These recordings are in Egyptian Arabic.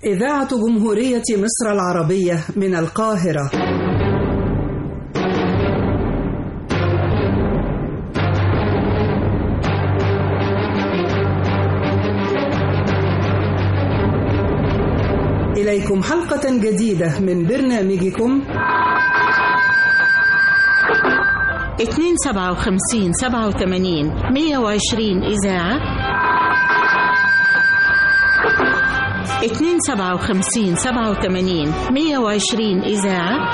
إذاعة جمهورية مصر العربية من القاهرة إليكم حلقة جديدة من برنامجكم اتنين سبعة وخمسين سبعة وثمانين مية وعشرين إذاعة اتنين سبعة وخمسين سبعة وثمانين مية وعشرين إذاعة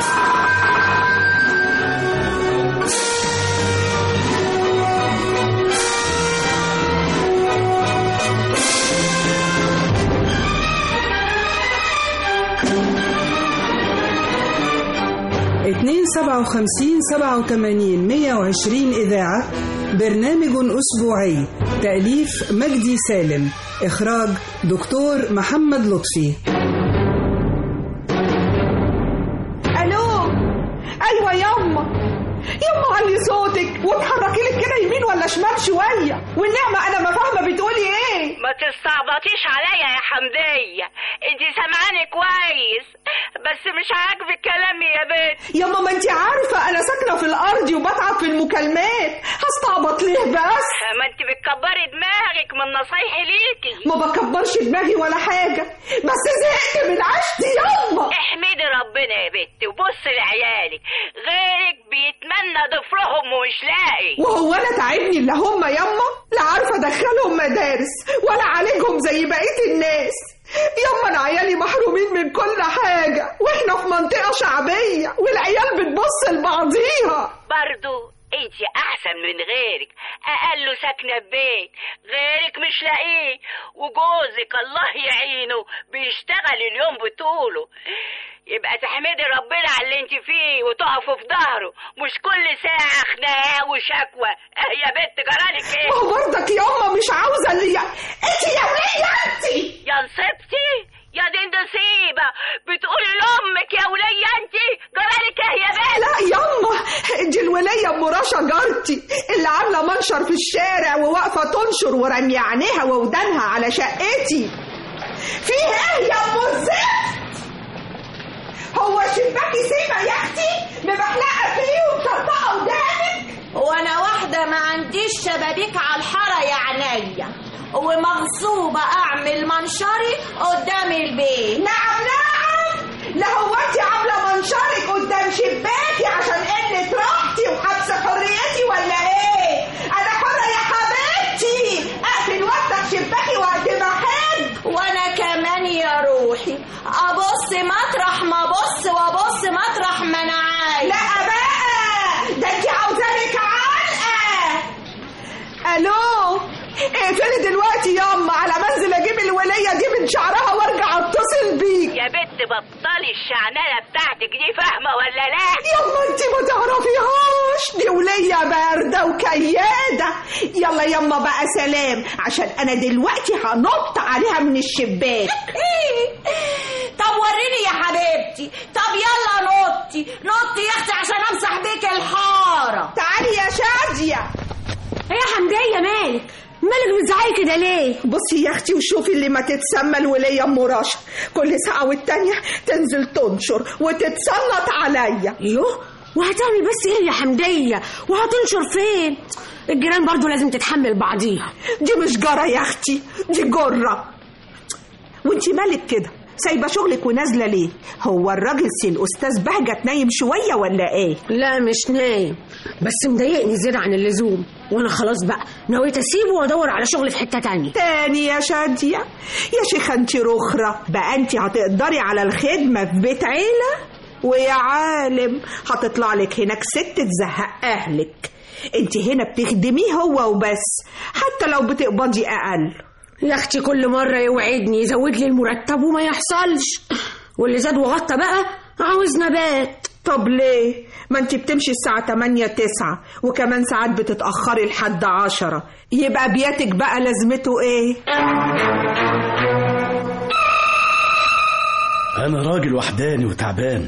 اتنين سبعة وخمسين سبعة وثمانين مية وعشرين إذاعة برنامج أسبوعي تأليف مجدي سالم إخراج دكتور محمد لطفي الو ايوه ياما ياما علي صوتك وتحركي لك كده يمين ولا شمال شويه والنعمه انا ما فاهمه بتقولي ايه ما تستعبطيش عليا يا حمدية انت سامعاني كويس بس مش عاجبك كلامي يا بنت ياما ما انت عارفه انا ساكنه في الارض وبتعب في المكالمات هستعبط ليه بس ما انت بتكبري دماغك من نصايحي ليكي ما بكبرش دماغي ولا حاجه بس زهقت من عشتي ياما احمدي ربنا يا بنت وبصي لعيالك غيرك بيتمنى ضفرهم ومش لاقي وهو انا تعبني الا هم ياما لا عارفه ادخلهم مدارس ولا اعالجهم زي بقيه الناس ياما انا عيالي محرومين من كل حاجه واحنا في منطقه شعبيه والعيال بتبص لبعضيها برضو انت احسن من غيرك اقل ساكنه في بيت غيرك مش لاقيه وجوزك الله يعينه بيشتغل اليوم بطوله يبقى تحمدي ربنا على اللي انت فيه وتقفوا في ظهره مش كل ساعه خناقه وشكوى اه يا بنت جرالك ايه ما هو برضك ياما مش عاوزه اللي انت يا وليه انت يا نصيبتي يا دي نصيبة بتقولي لأمك يا ولية انت جرالك ايه يا بنت لا ياما دي الولية ام رشا جارتي اللي عاملة منشر في الشارع وواقفة تنشر ورمي عينيها وودانها على شقتي فيه ايه يا ام الزفت هو شباكي سيما يا اختي مبحلقة فيه ومطرطقة ودانك وانا واحدة ما عنديش شبابيك على الحارة يا عينيا ومغصوبة اعمل منشري قدام البيت نعم نعم لا هو انت عاملة منشرك قدام شباكي عشان قلة راحتي وحبس حريتي ولا ايه انا حرة يا حبيبتي اقفل وافتح شباكي وقت ما احب وانا كمان يا روحي ابص مطرح ما ابص وابص مطرح ما انا عايز لا بقى ده انت عاوزانك علقة الو اقفلي دلوقتي ياما على منزل اجيب الولية دي من شعرها وارجع اتصل بيك يا بنت بطلي الشعنانة بتاعتك دي فاهمة ولا لا ياما انت ما تعرفيهاش دي ولية باردة وكيادة يلا ياما بقى سلام عشان انا دلوقتي هنط عليها من الشباك طب وريني يا حبيبتي طب يلا نطي نطي يا اختي عشان امسح بيك الحارة تعالي يا شادية ايه يا حمدية مالك مالك بتزعقي كده ليه بصي يا اختي وشوفي اللي ما تتسمى الولية ام رشا كل ساعة والتانية تنزل تنشر وتتسلط عليا يوه وهتعمل بس ايه يا حمدية وهتنشر فين الجيران برضو لازم تتحمل بعضيها دي مش جرة يا اختي دي جرة وانتي مالك كده سايبه شغلك ونازله ليه هو الراجل سي الاستاذ بهجت نايم شويه ولا ايه لا مش نايم بس مضايقني زيادة عن اللزوم وانا خلاص بقى نويت اسيبه وادور على شغل في حتة تانية تاني يا شادية يا شيخة انت رخرة بقى انت هتقدري على الخدمة في بيت عيلة ويا عالم هتطلع لك هناك ست تزهق اهلك انت هنا بتخدميه هو وبس حتى لو بتقبضي اقل يا اختي كل مرة يوعدني يزود لي المرتب وما يحصلش واللي زاد وغطى بقى عاوز نبات طب ليه ما انت بتمشي الساعة 8 9 وكمان ساعات بتتأخري لحد 10 يبقى بياتك بقى لازمته ايه أنا راجل وحداني وتعبان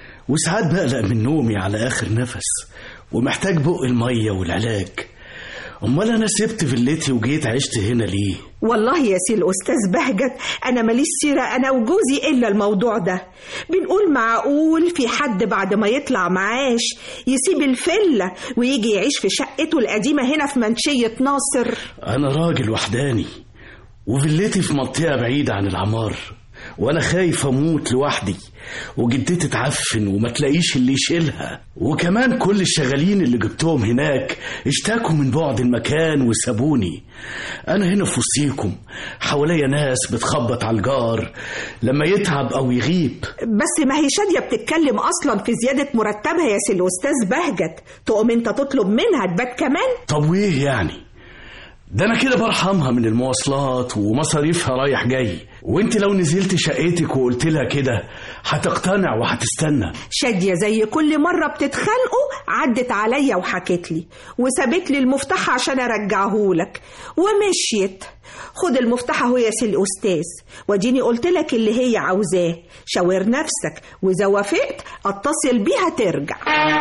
وساعات بقلق من نومي على آخر نفس ومحتاج بق المية والعلاج امال انا سبت فيلتي وجيت عشت هنا ليه والله يا سي الأستاذ بهجت أنا ماليش سيرة أنا وجوزي إلا الموضوع ده بنقول معقول في حد بعد ما يطلع معاش يسيب الفلة ويجي يعيش في شقته القديمة هنا في منشية ناصر انا راجل وحداني وفيلتي في منطقة بعيدة عن العمار وانا خايف اموت لوحدي وجدتي تعفن وما تلاقيش اللي يشيلها وكمان كل الشغالين اللي جبتهم هناك اشتكوا من بعد المكان وسابوني انا هنا في وسطيكم حواليا ناس بتخبط على الجار لما يتعب او يغيب بس ما هي شادية بتتكلم أصلا في زيادة مرتبها يا سي الأستاذ بهجت تقوم أنت تطلب منها تبات كمان طب وايه يعني ده انا كده برحمها من المواصلات ومصاريفها رايح جاي وانت لو نزلت شقتك وقلت لها كده هتقتنع وهتستنى شادية زي كل مرة بتتخانقوا عدت عليا وحكت لي وسابت لي المفتاح عشان أرجعهولك ومشيت خد المفتاح اهو يا سي الأستاذ وديني قلت لك اللي هي عاوزاه شاور نفسك وإذا وافقت اتصل بيها ترجع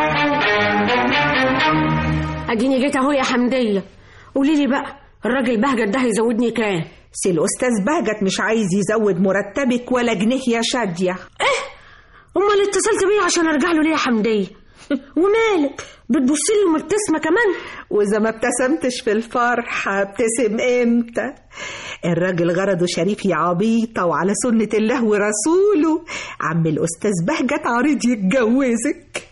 اديني جيت اهو يا حمديه قولي لي بقى الراجل بهجت ده هيزودني كام سي الأستاذ بهجت مش عايز يزود مرتبك ولا جنيه يا شادية امال اتصلت بيه عشان ارجع له ليه يا حمديه ومالك بتبصي لي ومبتسمه كمان وإذا ما ابتسمتش في الفرح ابتسم امتى الراجل غرضه شريف يا عبيطة وعلى سنة الله ورسوله عم الأستاذ بهجت عريض يتجوزك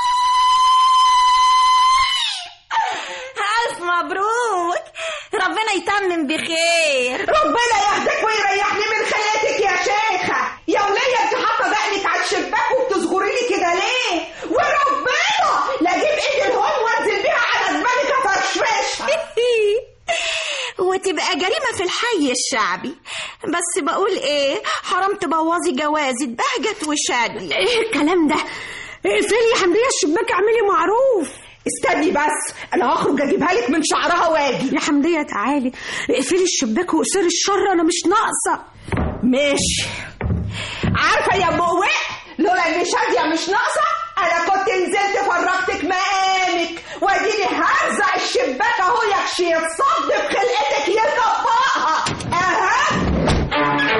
ألف مبروك ربنا يتمم بخير ربنا يهدك ويريحني من خياتك يا شيخة يا ولية انت حاطة دقنك على الشباك وبتصغري لي كده ليه وربنا لا اجيب ايدي الهون وانزل بيها على دماغك افرشفشها وتبقى جريمة في الحي الشعبي بس بقول ايه حرام تبوظي جوازة بهجت وشادية ايه الكلام ده اقفلي يا حمديه الشباك اعملي معروف استني بس انا هخرج اجيبها لك من شعرها واجي يا حمديه تعالي اقفلي الشباك واقصري الشر انا مش ناقصه ماشي عارفة يا ام قواء لولا ان شادية مش ناقصة انا كنت نزلت فرغتك مقامك واديني هرزع الشباك اهو يكشي يتصد بخلقتك يطبقها اها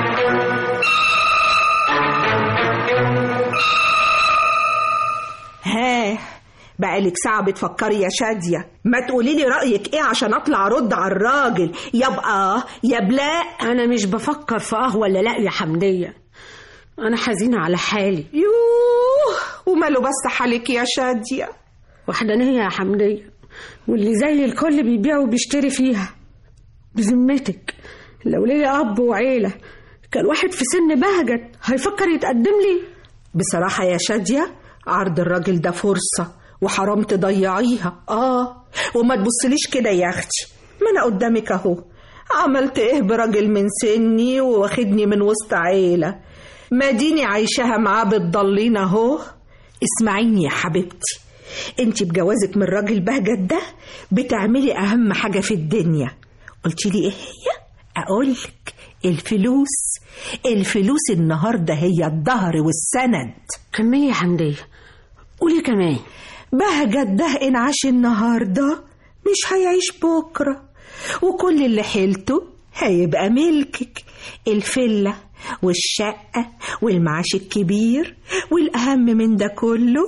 ها بقالك ساعة بتفكري يا شادية ما تقولي لي رأيك ايه عشان اطلع ارد على الراجل يبقى يا بلا انا مش بفكر في اه ولا لا يا حمديه انا حزينه على حالي يوه وماله بس حالك يا شادية وحدانيه يا حمديه واللي زي الكل بيبيع وبيشتري فيها بذمتك لو ليا اب وعيله كان واحد في سن بهجت هيفكر يتقدم لي بصراحة يا شادية عرض الراجل ده فرصة وحرام تضيعيها اه وما تبصليش كده يا اختي ما انا قدامك اهو عملت ايه براجل من سني وواخدني من وسط عيلة ما ديني عايشاها معاه بتضلين اهو اسمعيني يا حبيبتي انت بجوازك من راجل بهجت ده بتعملي اهم حاجة في الدنيا قلت لي ايه هي اقولك الفلوس الفلوس النهاردة هي الظهر والسند كملي يا حمديه قولي كمان بهجت ده انعاش النهاردة مش هيعيش بكرة وكل اللي حيلته هيبقى ملكك الفلة والشقة والمعاش الكبير والأهم من ده كله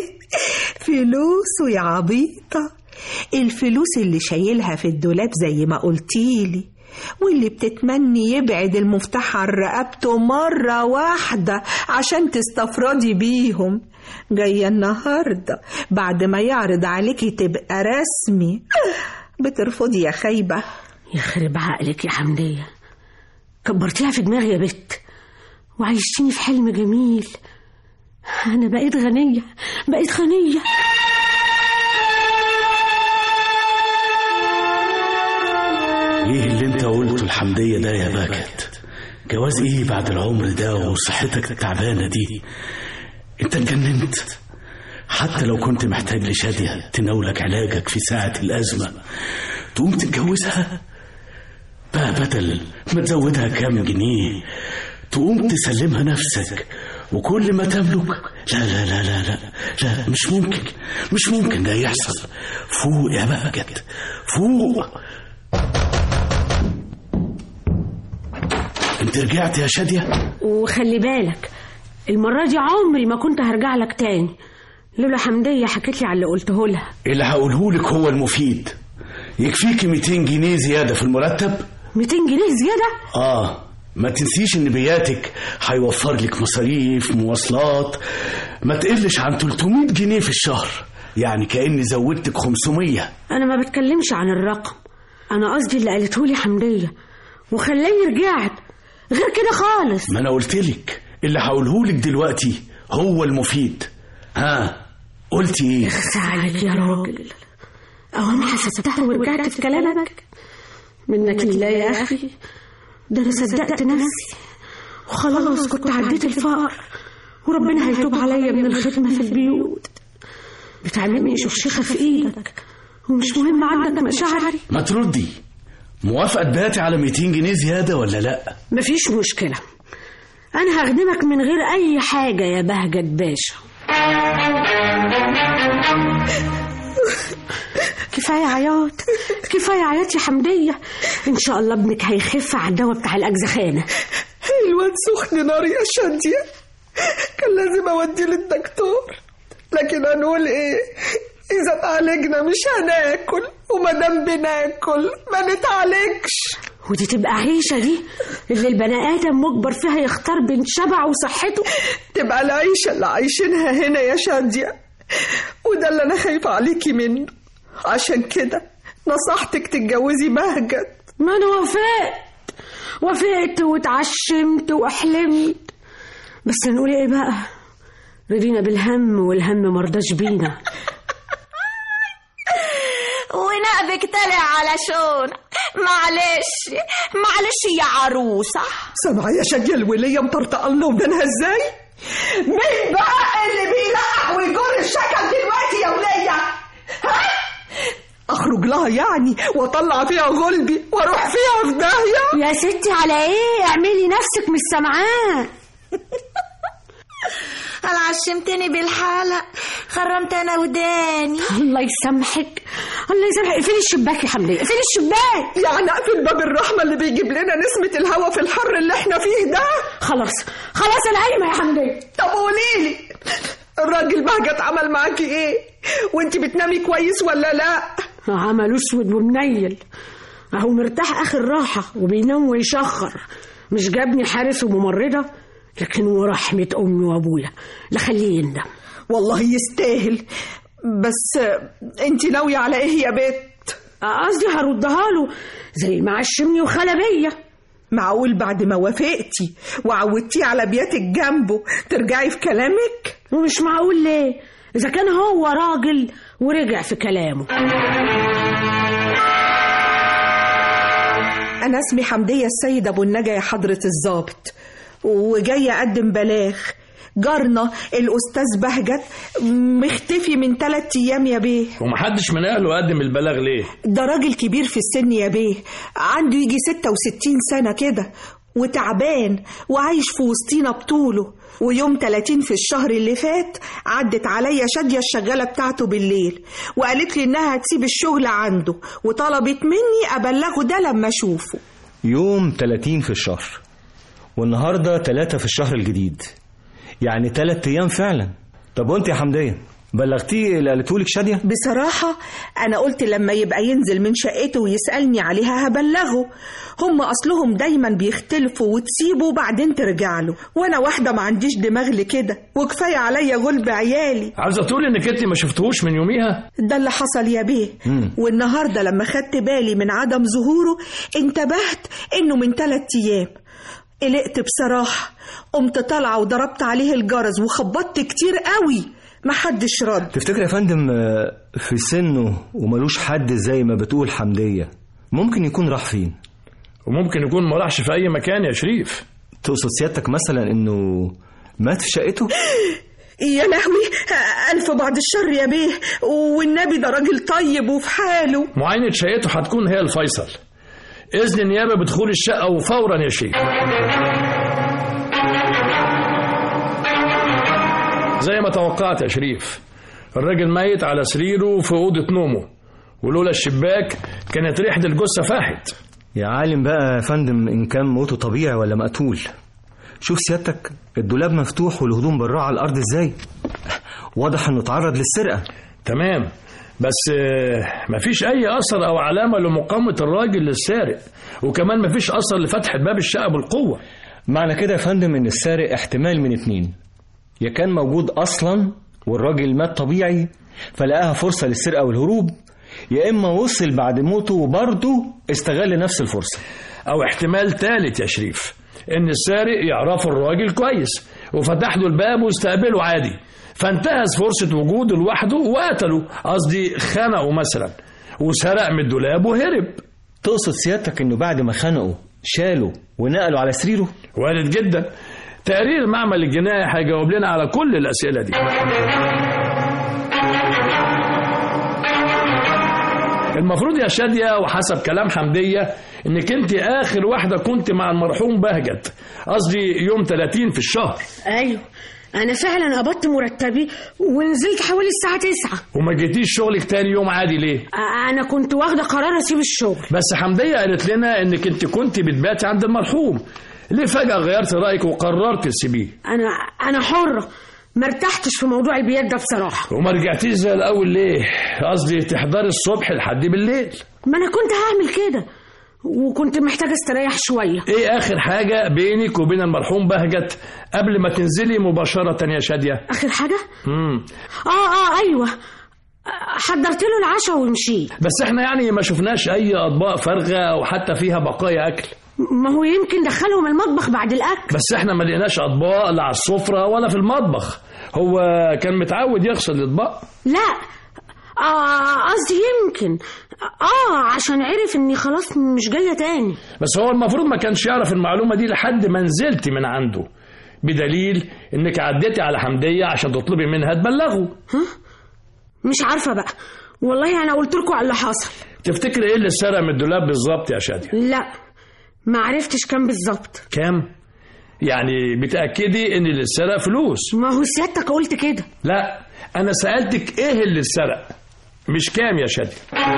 فلوسه يا عبيطة الفلوس اللي شايلها في الدولاب زي ما قلتيلي واللي بتتمني يبعد المفتاح عن رقبته مرة واحدة عشان تستفردي بيهم جاية النهاردة بعد ما يعرض عليكي تبقى رسمي بترفضي يا خايبة يخرب عقلك يا حمديه كبرتيها في دماغي يا بت وعيشتيني في حلم جميل انا بقيت غنيه بقيت غنيه ايه اللي انت قلته الحمدية ده يا باكت جواز ايه بعد العمر ده وصحتك التعبانة دي انت اتجننت حتى لو كنت محتاج لشادية تناولك علاجك في ساعة الأزمة تقوم تتجوزها بقى بدل ما تزودها كام جنيه تقوم تسلمها نفسك وكل ما تملك لا لا لا لا لا لا مش ممكن مش ممكن ده يحصل فوق يا بهجت فوق انت رجعت يا شادية وخلي بالك المرة دي عمري ما كنت هرجع لك تاني لولا حمدية حكت لي على اللي قلته لها اللي هقوله لك هو المفيد يكفيكي 200 جنيه زيادة في المرتب 200 جنيه زيادة اه ما تنسيش ان بياتك هيوفر لك مصاريف مواصلات ما تقلش عن 300 جنيه في الشهر يعني كأني زودتك 500 أنا ما بتكلمش عن الرقم أنا قصدي اللي قالته لي حمدية وخلاني رجعت غير كده خالص ما انا قلت لك اللي هقوله لك دلوقتي هو المفيد ها قلتي ايه بس عليك يا راجل أهو أنا حسبتها ورجعت في كلامك منك لله يا أخي ده أنا صدقت نفسي وخلاص كنت عديت الفقر وربنا هيتوب عليا من الخدمة في البيوت بتعلمني شخشخة في إيدك ومش مهم عندك مشاعري ما تردي موافقة تباتي على 200 جنيه زيادة ولا لا مفيش مشكلة أنا هخدمك من غير أي حاجة يا بهجت باشا كفاية عياط كفاية عياط يا حمدية إن شاء الله ابنك هيخف على الدواء بتاع الأجزخانة الواد سخن نار يا شادية كان لازم اوديه للدكتور لكن هنقول ايه اذا اتعالجنا مش هناكل وما دام بناكل ما نتعالجش ودي تبقى عيشة دي اللي البني آدم مجبر فيها يختار بين شبع وصحته تبقى العيشة اللي عايشينها هنا يا شادية وده اللي انا خايفة عليكي منه عشان كده نصحتك تتجوزي بهجت ما أنا وافقت وافقت واتعشمت وأحلمت بس نقول إيه بقى رضينا بالهم والهم مرضاش بينا ونقبك طلع على شون معلش معلش يا عروسة سامعة يا شادية الولية مطرطقة لنا ودانها ازاي؟ مين بقى اللي بيلقح ويجر الشكل دلوقتي يا ولية؟ ها؟ اخرج لها يعني واطلع فيها غلبي واروح فيها في داهية يا ستي على ايه اعملي نفسك مش سامعاه انا عشمتني بالحلق خرمت انا وداني الله يسامحك الله يسامحك اقفلي الشباك يا حمدية اقفلي الشباك يعني اقفل باب الرحمة اللي بيجيب لنا نسمة الهوا في الحر اللي احنا فيه ده خلاص خلاص انا قايمة يا حمدية طب قوليلي الراجل بهجت عمل معاكي ايه؟ وانت بتنامي كويس ولا لا؟ عمل اسود ومنيل اهو مرتاح اخر راحة وبينام ويشخر مش جابني حارس وممرضة لكن ورحمة امي وابويا لا خليه يندم والله يستاهل بس انت ناوية على ايه يا بت؟ قصدي هردها له زي ما عشمني وخلبية معقول بعد ما وافقتي وعودتيه على بياتك جنبه ترجعي في كلامك؟ ومش معقول ليه إذا كان هو راجل ورجع في كلامه أنا اسمي حمدية السيد أبو النجا يا حضرة الضابط وجاية أقدم بلاغ جارنا الأستاذ بهجت مختفي من ثلاثة أيام يا بيه ومحدش من اهله قدم البلاغ ليه ده راجل كبير في السن يا بيه عنده يجي 66 سنة كده وتعبان وعايش في وسطينا بطوله ويوم 30 في الشهر اللي فات عدت عليا شادية الشغالة بتاعته بالليل وقالت لي إنها هتسيب الشغل عنده وطلبت مني أبلغه ده لما أشوفه يوم 30 في الشهر والنهاردة 3 في الشهر الجديد يعني 3 أيام فعلا طب وانت يا حمدية بلغتيه اللي قالته لك شادية بصراحة أنا قلت لما يبقى ينزل من شقته ويسألني عليها هبلغه هم أصلهم دايما بيختلفوا وتسيبه وبعدين ترجع له وأنا واحدة ما عنديش دماغ لكده وكفاية عليا غلب عيالي عاوزه تقولي انك انت ما شفتهوش من يوميها ده اللي حصل يا بيه والنهاردة لما خدت بالي من عدم ظهوره انتبهت إنه من ثلاث أيام قلقت بصراحة قمت طالعة وضربت عليه الجرس وخبطت كتير قوي محدش رد تفتكر يا فندم آه، في سنه وملوش حد زي ما بتقول حمدية ممكن يكون راح فين وممكن يكون ما راحش في اي مكان يا شريف تقصد سيادتك مثلا انه مات في شقته يا لهوي ألف بعد الشر يا بيه والنبي ده راجل طيب وفي حاله معاينة شقته هتكون هي الفيصل إذن النيابة بدخول الشقة وفورا يا شريف زي ما توقعت يا شريف الراجل ميت على سريره في أوضة نومه ولولا الشباك كانت ريحة الجثة فاحت يا عالم بقى يا فندم إن كان موته طبيعي ولا مقتول شوف سيادتك الدولاب مفتوح والهدوم براه على الأرض إزاي واضح إنه اتعرض للسرقة تمام بس آه، مفيش أي أثر أو علامة لمقاومة الراجل للسارق وكمان مفيش أثر لفتح باب الشقة بالقوة معنى كده يا فندم إن السارق احتمال من اتنين يا كان موجود أصلا والراجل مات طبيعي فلقاها فرصة للسرقة والهروب يا إما وصل بعد موته وبرضه استغل نفس الفرصة أو احتمال تالت يا شريف إن السارق يعرفوا الراجل كويس وفتح له الباب واستقبله عادي فانتهز فرصة وجوده لوحده وقتله قصدي خنقه مثلا وسرق من الدولاب وهرب تقصد سيادتك إنه بعد ما خنقه شاله ونقله على سريره وارد جدا تقرير المعمل الجنائي هيجاوب لنا على كل الأسئلة دي المفروض يا شادية وحسب كلام حمدية انك انت اخر واحدة كنت مع المرحوم بهجت قصدي يوم 30 في الشهر ايوه انا فعلا قبضت مرتبي ونزلت حوالي الساعه 9 وما جيتيش شغلك تاني يوم عادي ليه انا كنت واخده قرار اسيب الشغل بس حمدية قالت لنا انك انت كنت بتباتي عند المرحوم ليه فجأة غيرت رأيك وقررت تسيبيه انا انا حره ما ارتحتش في موضوع البيات ده بصراحه وما رجعتيش زي الاول ليه قصدي تحضري الصبح لحد بالليل ما انا كنت هعمل كده وكنت محتاجه استريح شويه ايه اخر حاجة بينك وبين المرحوم بهجت قبل ما تنزلي مباشرة يا شادية اخر حاجه مم. اه اه ايوه حضرت له العشاء ومشيت بس احنا يعني ما شفناش اي اطباق فارغة او حتى فيها بقايا اكل ما هو يمكن دخلهم المطبخ بعد الاكل بس احنا ما لقيناش اطباق لا على السفرة ولا في المطبخ هو كان متعود يغسل الاطباق لا اه قصدي يمكن اه عشان عرف اني خلاص مش جايه تاني بس هو المفروض ما كانش يعرف المعلومة دي لحد ما نزلت من عنده بدليل انك عديتي على حمدية عشان تطلبي منها تبلغه مش عارفه بقى والله انا قلت لكم على اللي حصل تفتكري ايه اللي سرق من الدولاب بالظبط يا شادية لا ما عرفتش كام بالظبط كام يعني بتأكدي ان اللي سرق فلوس ما هو سيادتك قلت كده لا انا سألتك ايه اللي سرق مش كام يا شادية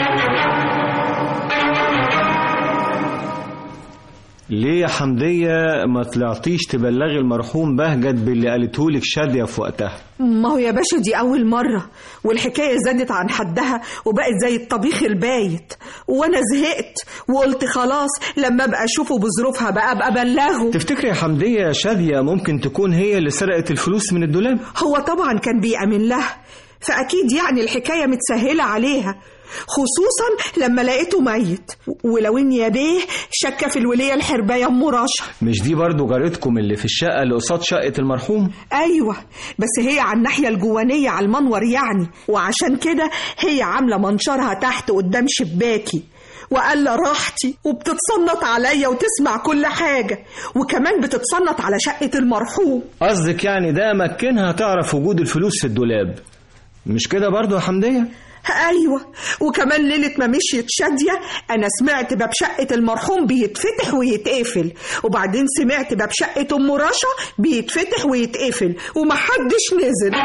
ليه يا حمدية ما طلعتيش تبلغي المرحوم بهجت باللي قالتهولك شادية في وقتها ما هو يا باشا دي أول مرة والحكاية زادت عن حدها وبقت زي الطبيخ البايت وأنا زهقت وقلت خلاص لما أبقى أشوفه بظروفها بقى أبقى أبلغه تفتكري يا حمدية يا شادية ممكن تكون هي اللي سرقت الفلوس من الدولاب هو طبعا كان بيأمن لها فأكيد يعني الحكاية متسهلة عليها خصوصا لما لقيته ميت ولو اني يا بيه شك في الولية الحرباية ام رشا مش دي برضو جارتكم اللي في الشقة اللي قصاد شقة المرحوم ايوه بس هي على الناحية الجوانية على المنور يعني وعشان كده هي عاملة منشرها تحت قدام شباكي وقال راحتي وبتتصنط عليا وتسمع كل حاجة وكمان بتتصنط على شقة المرحوم قصدك يعني ده مكنها تعرف وجود الفلوس في الدولاب مش كده برضو يا حمدية ايوه وكمان ليله ما مشيت شاديه انا سمعت باب شقه المرحوم بيتفتح ويتقفل وبعدين سمعت باب شقه ام رشا بيتفتح ويتقفل ومحدش نزل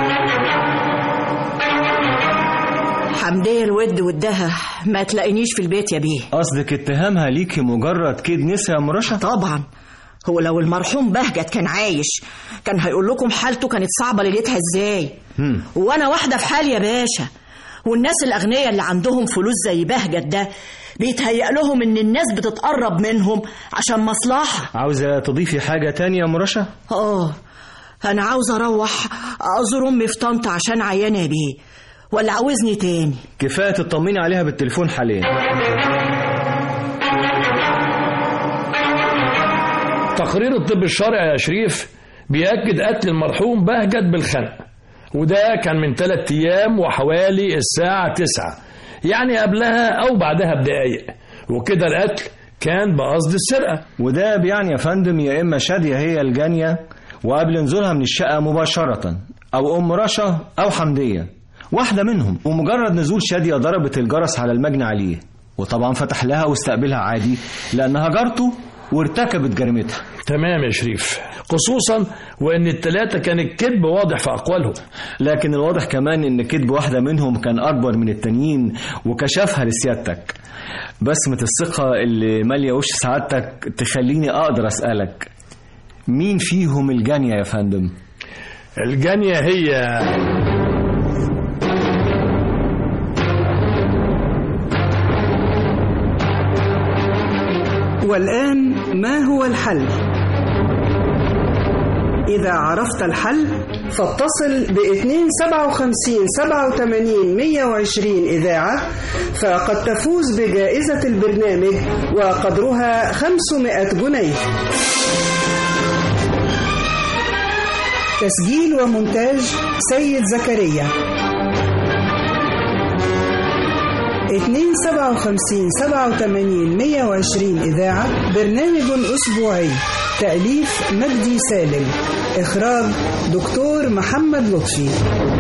حمدية الود ودها ما تلاقينيش في البيت يا بيه قصدك اتهامها ليكي مجرد كيد نسا يا مرشا طبعا هو لو المرحوم بهجت كان عايش كان هيقول لكم حالته كانت صعبة ليلتها ازاي هم. وانا واحدة في حالي يا باشا والناس الأغنياء اللي عندهم فلوس زي بهجت ده بيتهيأ لهم إن الناس بتتقرب منهم عشان مصلحة عاوزة تضيفي حاجة تانية يا مرشا آه أنا عاوزة أروح أزور أمي في طنطا عشان عيانة بيه ولا عاوزني تاني كفاية تطمني عليها بالتليفون حاليا تقرير الطب الشرعي يا شريف بيأكد قتل المرحوم بهجت بالخنق وده كان من ثلاث أيام وحوالي الساعة تسعة يعني قبلها أو بعدها بدقايق وكده القتل كان بقصد السرقة وده بيعني يا فندم يا إما شادية هي الجانية وقبل نزولها من الشقة مباشرة أو أم رشا أو حمدية واحدة منهم ومجرد نزول شادية ضربت الجرس على المجني عليه وطبعا فتح لها واستقبلها عادي لأنها جارته وارتكبت جريمتها تمام يا شريف خصوصا وان التلاتة كان الكذب واضح في اقوالهم لكن الواضح كمان ان كذب واحدة منهم كان اكبر من التانيين وكشفها لسيادتك بسمة الثقة اللي مالية وش سعادتك تخليني اقدر اسألك مين فيهم الجانية يا فندم الجانية هي والآن ما هو الحل؟ إذا عرفت الحل فاتصل ب 257 87 120 إذاعة فقد تفوز بجائزة البرنامج وقدرها 500 جنيه تسجيل ومونتاج سيد زكريا 257 87 120 إذاعة برنامج أسبوعي تأليف مجدي سالم إخراج دكتور محمد لطفي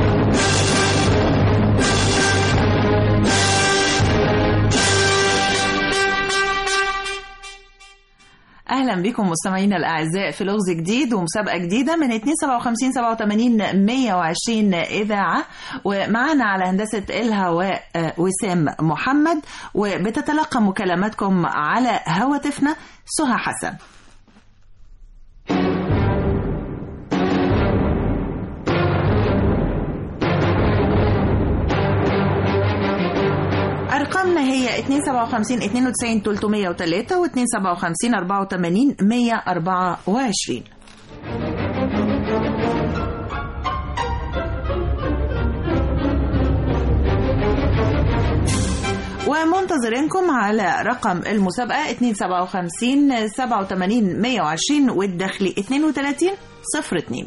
اهلا بكم مستمعينا الاعزاء في لغز جديد ومسابقه جديده من 257 87 120 اذاعه ومعانا على هندسه الهواء آه، وسام محمد وبتتلقى مكالماتكم على هواتفنا سهى حسن أرقامنا هي 257 92 303 و 257 84 124 ومنتظرينكم على رقم المسابقة 257 87 120 والدخل 32 02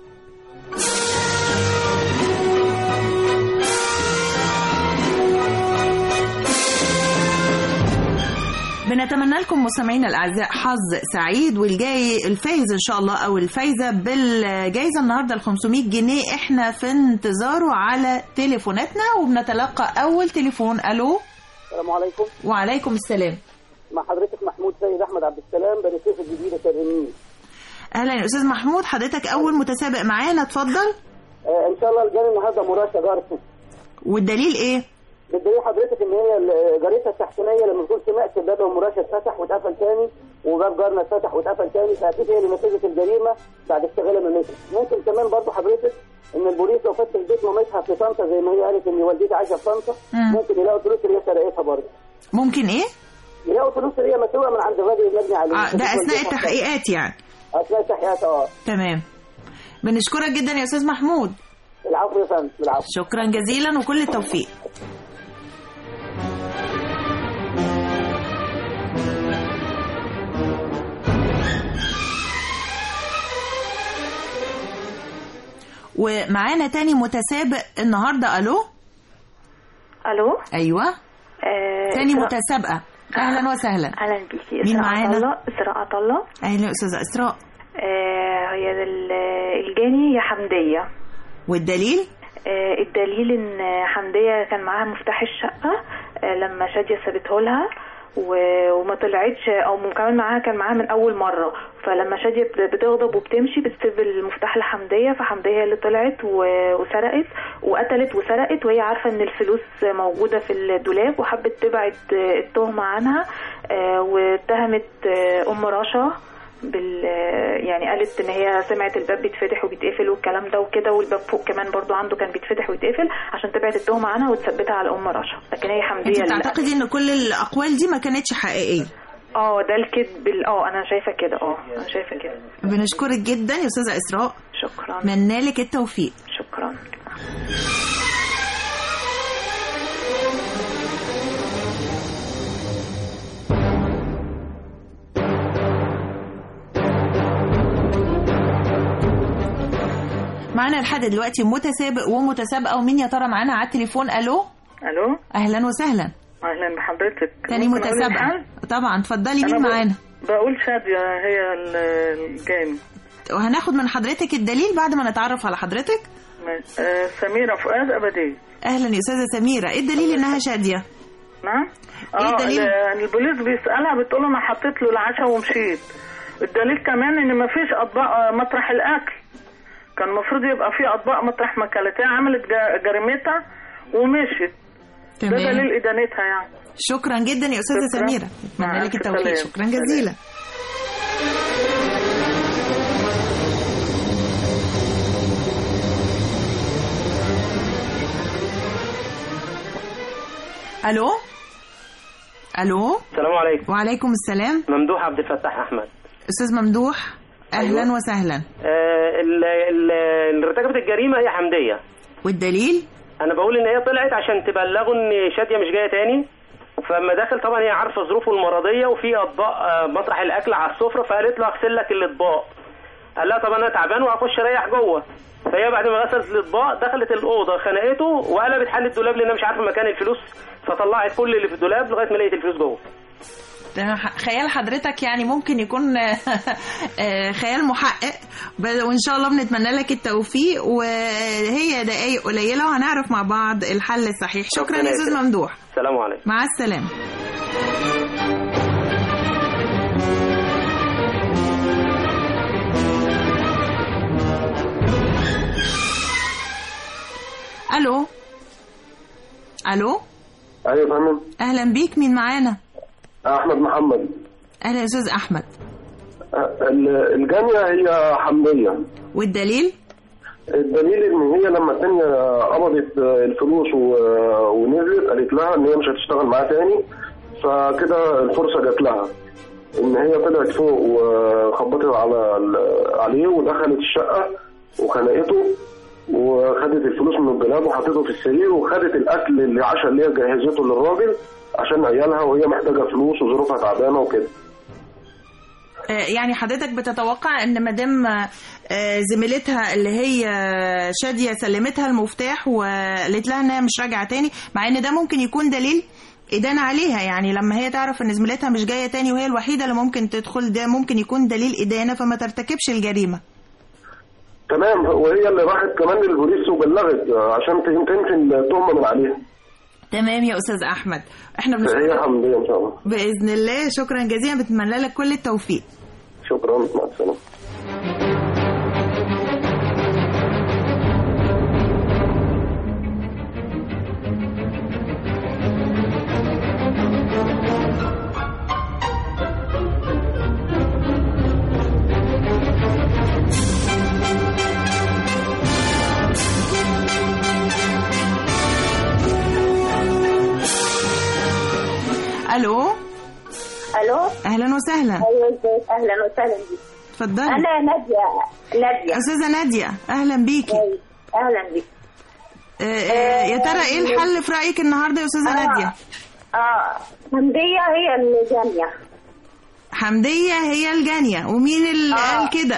بنتمنى لكم مستمعينا الاعزاء حظ سعيد والجاي الفايز ان شاء الله او الفايزه بالجائزه النهارده ال 500 جنيه احنا في انتظاره على تليفوناتنا وبنتلقى اول تليفون الو السلام عليكم وعليكم السلام مع حضرتك محمود سيد احمد عبد السلام بني سويف الجديده شرقين اهلا يا استاذ محمود حضرتك اول متسابق معانا اتفضل آه ان شاء الله الجاني النهارده مراشة جارتي والدليل ايه بالدليل حضرتك ان هي ال- جارتها التحتانيه لما تكون سمعت باب المراشة اتفتح واتقفل تاني وباب جارنا اتفتح واتقفل تاني فاكيد هي اللي نتيجه الجريمه بعد اشتغالها من مصر ممكن كمان برضه حضرتك ان البوليس لو فتش بيت مامتها في طنطا زي ما هي قالت ان والدتي عايشه في طنطا مم. ممكن يلاقوا الفلوس اللي هي سرقتها برضه ممكن ايه يلاقوا الفلوس اللي هي مسروقه من عند الراجل المبني عليه آه ده اثناء التحقيقات يعني اثناء التحقيقات اه تمام بنشكرك جدا يا استاذ محمود العفو يا فندم العفو شكرا جزيلا وكل التوفيق ومعانا تاني متسابق النهارده الو الو ايوه آه تاني إسراء- متسابقه اهلا وسهلا اهلا بيكي مين إسراء معانا؟ عطلة اسراء عطلة اهلا يا استاذه اسراء آه هي ال- الجاني هي حمدية والدليل آه الدليل ان حمدية كان معاها مفتاح الشقة آه لما شادية سابته لها و- وما طلعتش او كمان معاها كان معاها من اول مره فلما شاديه بت- بتغضب وبتمشي بتسيب المفتاح لحمديه فحمديه هي اللي طلعت و- وسرقت وقتلت وسرقت وهي عارفه ان الفلوس موجوده في الدولاب وحبت تبعد آه، التهمه عنها آه، واتهمت آه، ام رشا بال يعني قالت ان هي سمعت الباب بيتفتح وبيتقفل والكلام ده وكده والباب فوق كمان برضو عنده كان بيتفتح ويتقفل عشان تبعد التهمه عنها وتثبتها على ام رشا لكن هي حمديه انت اللي- بتعتقدي ان كل الاقوال دي ما كانتش حقيقيه اه ده الكذب ال- اه انا شايفه كده اه انا شايفه كده بنشكرك جدا يا استاذه اسراء شكرا منالك التوفيق شكرا معانا لحد دلوقتي متسابق ومتسابقه ومين يا ترى معانا على التليفون الو الو اهلا وسهلا اهلا بحضرتك تاني ممكن أقول متسابقه الحل؟ طبعا اتفضلي أنا مين بقول- معانا بقول شادية هي ال- الجاني وهناخد من حضرتك الدليل بعد ما نتعرف على حضرتك ماشي. آه، سميرة فؤاد أبدية اهلا يا استاذه سميره ايه الدليل انها شاديه نعم إيه اه الدليل؟ ال- البوليس بيسالها بتقول انا حطيت له العشاء ومشيت الدليل كمان ان مفيش اطباق آه، مطرح الاكل كان المفروض يبقى في اطباق مطرح ما كلتها عملت جا- جريمتها ومشيت ده تمام. دليل ادانتها يعني شكرا جدا يا استاذه شكرا. سميره مع اتمنى لك ألف التوفيق سلامة. شكرا جزيلا الو الو السلام عليكم وعليكم السلام ممدوح عبد الفتاح احمد استاذ ممدوح اهلا أيوة. وسهلا آه ال- ال- اللي ارتكبت الجريمه هي حمديه والدليل انا بقول ان هي طلعت عشان تبلغوا ان شاديه مش جايه تاني فلما دخل طبعا هي عارفه ظروفه المرضيه وفي اطباق آه، مطرح الاكل على السفره فقالت له اغسل لك الاطباق قال لها طب انا تعبان وهخش اريح جوه فهي بعد ما غسلت الاطباق دخلت الاوضه خنقته وقلبت حل الدولاب لانها مش عارفه مكان الفلوس فطلعت كل اللي في الدولاب لغايه ما لقيت الفلوس جوه ده ح- خيال حضرتك يعني ممكن يكون آه، خيال محقق ب- وان شاء الله بنتمنى لك التوفيق وهي دقايق قليله وهنعرف مع بعض الحل الصحيح شكرا يا استاذ ممدوح السلام عليكم مع السلامه الو الو ايوه يا فندم اهلا بيك مين معانا احمد محمد اهلا يا استاذ احمد ال- الجانية هي حمدية والدليل الدليل ان هي لما التانية قبضت الفلوس و- ونزلت قالت لها ان هي مش هتشتغل معاها تاني فكده الفرصة جات لها ان هي طلعت فوق وخبطت على ال- عليه ودخلت الشقة وخنقته وخدت الفلوس من الدولاب وحطيته في السرير وخدت الاكل اللي عشان اللي هي جهزته للراجل عشان عيالها وهي محتاجه فلوس وظروفها تعبانه وكده آه، يعني حضرتك بتتوقع ان مدام آه، زميلتها اللي هي شاديه سلمتها المفتاح وقالت لها انها مش راجعه تاني مع ان ده ممكن يكون دليل إدانة عليها يعني لما هي تعرف ان زميلتها مش جايه تاني وهي الوحيده اللي ممكن تدخل ده ممكن يكون دليل إدانة فما ترتكبش الجريمه تمام وهي اللي راحت كمان للبوليس وبلغت عشان تنفي التهمه من عليها تمام يا استاذ احمد احنا هي بنشكرك حمديه ان شاء الله باذن الله شكرا جزيلا بتمنى لك كل التوفيق شكرا مع السلامه الو الو اهلا وسهلا ايوه ازيك اهلا وسهلا بيك اتفضلي انا ناديه ناديه استاذه ناديه اهلا بيكي اهلا بيك آه، آه، يا ترى ايه الحل في رايك النهارده يا استاذه آه. ناديه اه حمديه هي الجاميه حمديه هي الجانيه ومين اللي قال كده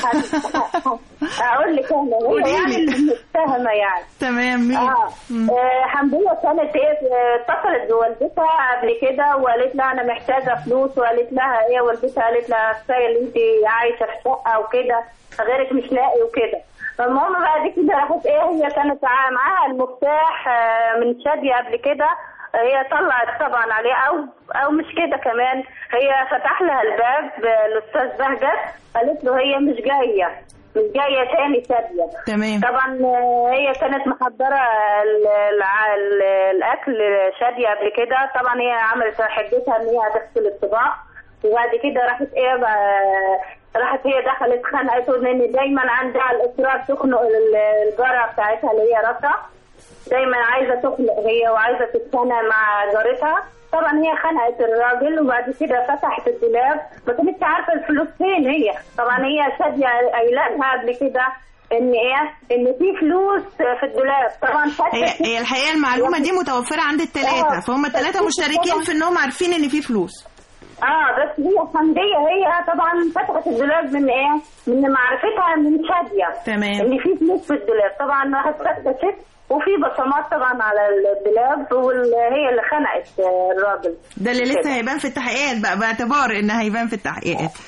اقول لك انا هي قولي يعني لي. المتهمه يعني تمام مين اه آه، حمديه كانت ايه آه، اتصلت بوالدتها قبل كده وقالت لها انا محتاجه فلوس وقالت لها ايه والدتها قالت لها كفايه اللي انت عايشه في شقه وكده غيرك مش لاقي وكده فالمهم بعد كده راحت ايه هي كانت ع- معاها المفتاح آه، من شاديه قبل كده هي طلعت طبعا عليه او او مش كده كمان هي فتح لها الباب آه، الاستاذ بهجت قالت له هي مش جايه مش جايه تاني شاديه تمام طبعا آه، هي كانت محضره ال- الع- ال- الاكل شاديه قبل كده طبعا هي عملت حجتها ان هي هتغسل الطباق وبعد كده راحت ايه بقى- راحت هي دخلت خنقته لان دايما عندها الاصرار تخنق ال- الجاره بتاعتها اللي هي رشا دايما عايزه تخنق هي وعايزه تتخانق مع جارتها طبعا هي خنقت الراجل وبعد كده فتحت الدولاب ما كانتش عارفه الفلوس فين هي طبعا هي شاديه قايله لها قبل كده ان ايه ان في فلوس في الدولاب طبعا هي فتحت هي الحقيقه المعلومه دي متوفره عند الثلاثه آه. فهم الثلاثه مشتركين في انهم عارفين ان في فلوس اه بس هي حمديه هي طبعا فتحت الدولاب من ايه؟ من معرفتها من شاديه تمام. اللي فيه فلوس في الدولاب طبعا راحت فتشت وفي بصمات طبعا على الدولاب وهي اللي خنقت آه، الراجل ده اللي لسه هيبان في التحقيقات بقى باعتبار ان هيبان في التحقيقات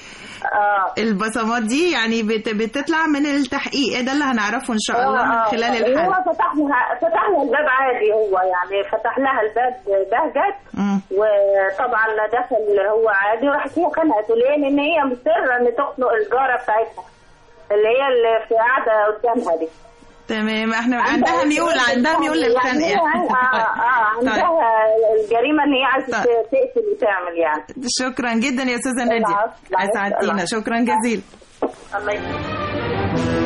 البصمات دي يعني بت... بتطلع من التحقيق إيه ده اللي هنعرفه ان شاء الله من خلال هو الحلقه فتح لها فتح لها الباب عادي هو يعني فتح لها الباب بهجت مم. وطبعا دخل هو عادي وراحت هي خنقته ليه؟ لان هي مصره ان تخنق الجاره بتاعتها اللي هي اللي في قاعده قدامها دي تمام احنا عندها ميول عندها ميول للخنق يعني اه اه طيب. عندها الجريمه ان هي عايزه طيب. تقتل وتعمل يعني شكرا جدا يا استاذه ناديه العفو، العفو، اسعدتينا العفو. شكرا جزيلا الله يسلمك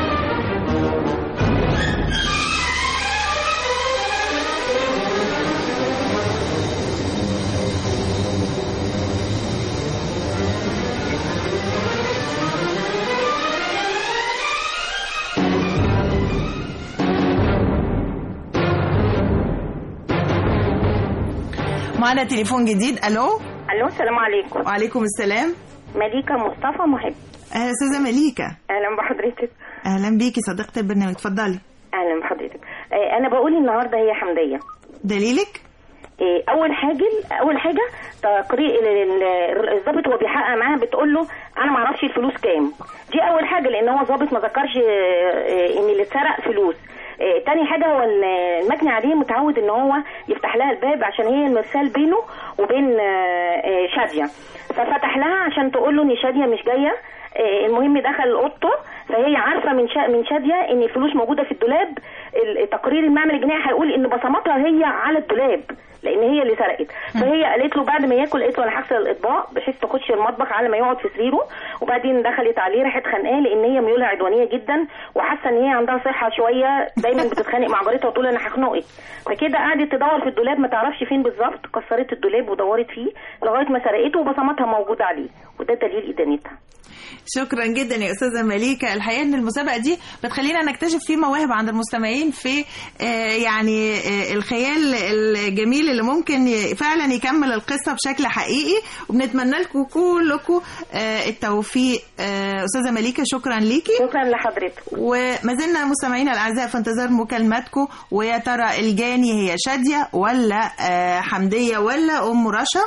معنا تليفون جديد الو الو السلام عليكم وعليكم السلام مليكة مصطفى محب اهلا استاذه مليكه اهلا بحضرتك اهلا بيكي صديقه البرنامج اتفضلي اهلا بحضرتك آه، انا بقول النهارده هي حمديه دليلك آه، اول حاجه اول حاجه تقرير ال- ال- الضابط وهو بيحقق معاها بتقول له انا ما اعرفش الفلوس كام دي اول حاجه لان هو ضابط ما ذكرش آه، آه، ان اللي اتسرق فلوس آه، تاني حاجه هو ال- المجني عليه متعود ان هو يفتح لها الباب عشان هي المرسال بينه وبين آه، آه، شاديه ففتح لها عشان تقول له ان شاديه مش جايه آه، المهم دخل اوضته فهي عارفه من شا... من شاديه ان الفلوس موجوده في الدولاب ال- تقرير المعمل الجنائي هيقول ان بصماتها هي على الدولاب لان هي اللي سرقت فهي قالت له بعد ما ياكل قالت له انا هغسل الاطباق بحيث تخش المطبخ على ما يقعد في سريره وبعدين دخلت عليه راحت خانقاه لان هي ميولها عدوانيه جدا وحاسه ان هي عندها صحه شويه دايما بتتخانق مع جارتها وتقول انا هخنقك فكده قعدت تدور في الدولاب ما تعرفش فين بالظبط كسرت الدولاب ودورت فيه لغايه ما سرقته وبصماتها موجوده عليه وده دليل ادانتها شكرا جدا يا استاذه مليكه الحقيقه ان المسابقه دي بتخلينا نكتشف في مواهب عند المستمعين في آه، يعني آه، الخيال الجميل اللي ممكن ي- فعلا يكمل القصه بشكل حقيقي وبنتمنى لكم كلكم آه، التوفيق آه، استاذه مليكه شكرا ليكي شكرا لحضرتك وما زلنا مستمعينا الاعزاء في انتظار مكالماتكم ويا ترى الجاني هي شاديه ولا آه، حمديه ولا ام رشا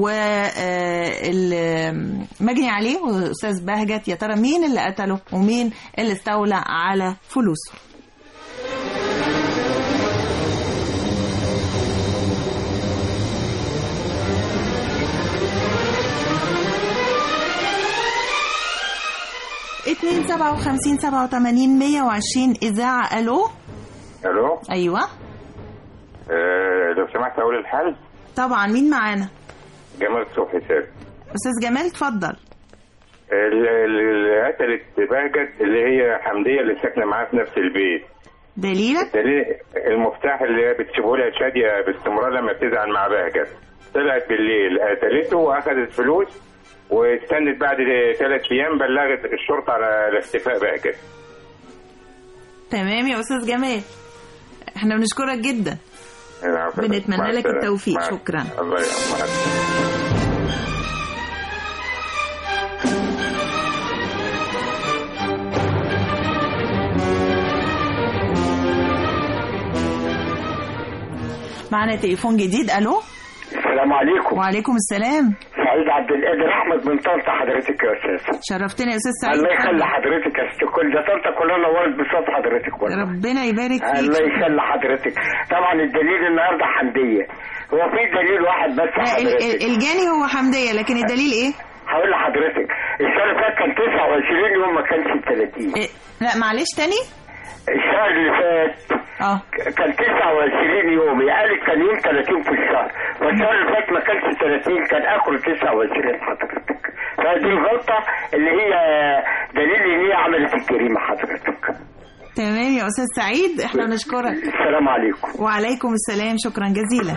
والمجني عليه واستاذ بهجت يا ترى مين اللي قتله ومين اللي استولى على فلوسه اتنين سبعة وخمسين سبعة وتمانين مية وعشرين إذاعة ألو الو أيوة آه لو سمحت اقول الحل طبعا مين معانا جمال صبحي سابق أستاذ جمال اتفضل ال- ال- اللي قتلت بهجت اللي هي حمديه اللي ساكنه معاها في نفس البيت دليلك دليل المفتاح اللي هي بتسيبه لها شاديه باستمرار لما بتزعل مع بهجت طلعت بالليل قتلته واخذت فلوس واستنت بعد ثلاث ايام بلغت الشرطه على اختفاء بهجت تمام يا أستاذ جمال احنا بنشكرك جدا العفو. بنتمنى مع لك السلامة. التوفيق. مع- شكرا. الله يرحمك معنا تليفون جديد ألو السلام عليكم وعليكم السلام سعيد عبد القادر احمد من طنطا حضرتك يا استاذ شرفتنا يا أستاذ سعيد الله يخلي حضرتك يا ست كل ده طنطا كلها نورت بصوت حضرتك والله ربنا يبارك فيك الله يخلي حضرتك طبعا الدليل النهارده حمديه هو في دليل واحد بس لا، ال- ال- حضرتك الجاني هو حمدية لكن الدليل ايه؟ هقول لحضرتك الشهر اللي فات كان 29 يوم ما كانش 30 إيه؟ لا معلش تاني الشهر اللي فات اه كان 29 يوم هي قالت كان يوم 30 في الشهر فالشهر اللي فات ما كانش 30 كان اخره 29 حضرتك فدي الغلطه اللي هي دليل ان هي عملت الجريمه حضرتك تمام يا أستاذ سعيد احنا بنشكرك السلام عليكم وعليكم السلام شكرا جزيلا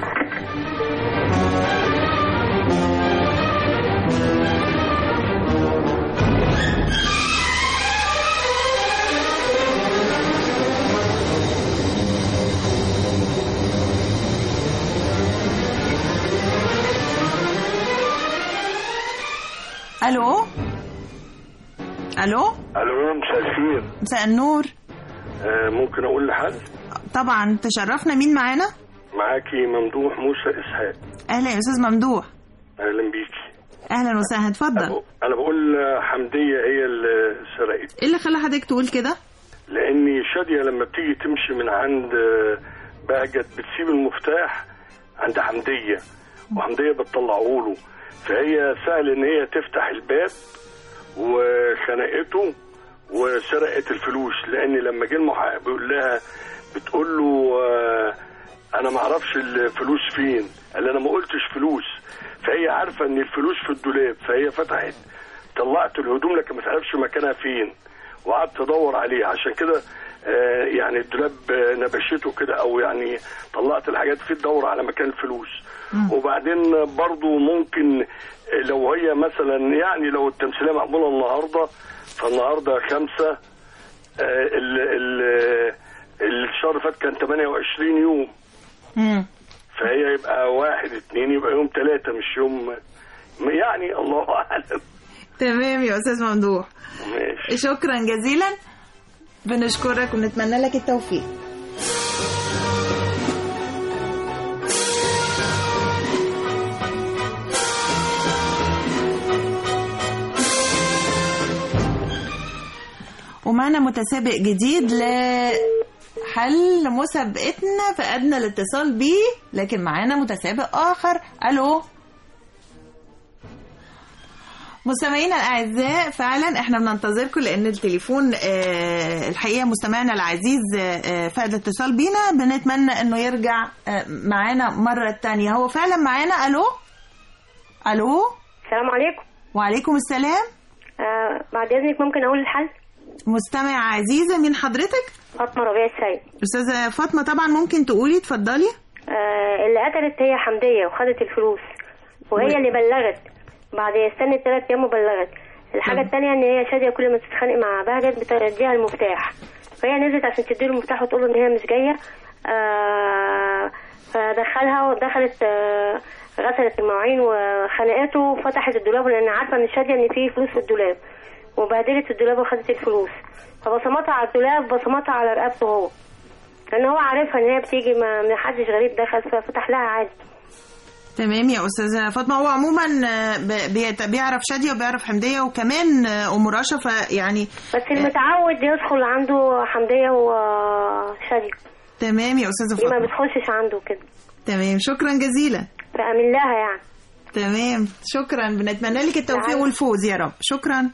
الو الو الو مساء الخير مساء النور آه ممكن اقول لحد طبعا تشرفنا مين معانا معاكي ممدوح موسى اسحاق اهلا يا استاذ ممدوح اهلا بيكي اهلا وسهلا اتفضل انا بقول حمديه هي اللي سرقت ايه اللي خلى حضرتك تقول كده لان شاديه لما بتيجي تمشي من عند بهجت بتسيب المفتاح عند حمديه وحمديه بتطلعه له فهي سهل ان هي تفتح الباب وخنقته وسرقت الفلوس لان لما جه المحقق بيقول لها بتقول له آه، انا ما اعرفش الفلوس فين قال لي انا ما قلتش فلوس فهي عارفه ان الفلوس في الدولاب فهي فتحت طلعت الهدوم لكن ما تعرفش مكانها فين وقعدت تدور عليها عشان كده آه، يعني الدولاب آه، نبشته كده او يعني طلعت الحاجات فيه تدور على مكان الفلوس وبعدين برضو ممكن لو هي مثلا يعني لو التمثيليه معموله النهارده فالنهارده خمسه آه، ال ال الشهر اللي فات كان 28 يوم مم. فهي يبقى واحد اتنين يبقى يوم ثلاثة مش يوم يعني الله أعلم تمام يا استاذ ممدوح ماشي شكرا جزيلا بنشكرك ونتمنى لك التوفيق ومعنا متسابق جديد لحل مسابقتنا فقدنا الاتصال بيه لكن معانا متسابق آخر ألو مستمعينا الاعزاء فعلا احنا بننتظركم لان التليفون آه، الحقيقه مستمعنا العزيز آه، فقد اتصال بينا بنتمنى انه يرجع آه، معانا مره تانية هو فعلا معانا الو الو السلام عليكم وعليكم السلام آه بعد اذنك ممكن اقول الحل مستمع عزيزه من حضرتك فاطمه ربيع السيد استاذه فاطمه طبعا ممكن تقولي اتفضلي آه اللي قتلت هي حمديه وخدت الفلوس وهي و- اللي بلغت بعد استنت ثلاث ايام وبلغت الحاجه الثانيه ان هي شاديه كل ما تتخانق مع بهجت بتديها المفتاح فهي نزلت عشان تديله المفتاح وتقول له ان هي مش جايه آه فدخلها ودخلت آه غسلت المواعين وخنقته وفتحت الدولاب لان عارفه ان شاديه ان فيه فلوس في الدولاب وبهدلت الدولاب وخدت الفلوس فبصمتها على الدولاب بصمتها على رقبته هو لان هو عارفها ان هي بتيجي ما ما حدش غريب دخل ففتح لها عادي تمام يا استاذه فاطمه هو عموما آه، ب- بيت- بيعرف شاديه وبيعرف حمديه وكمان آه، ام رشا فيعني بس المتعود يدخل عنده حمديه وشاديه تمام يا استاذه دي ما فاطمه بتخشش عنده كده تمام شكرا جزيلا فأمن لها يعني تمام شكرا بنتمنى لك التوفيق العفو. والفوز يا رب شكرا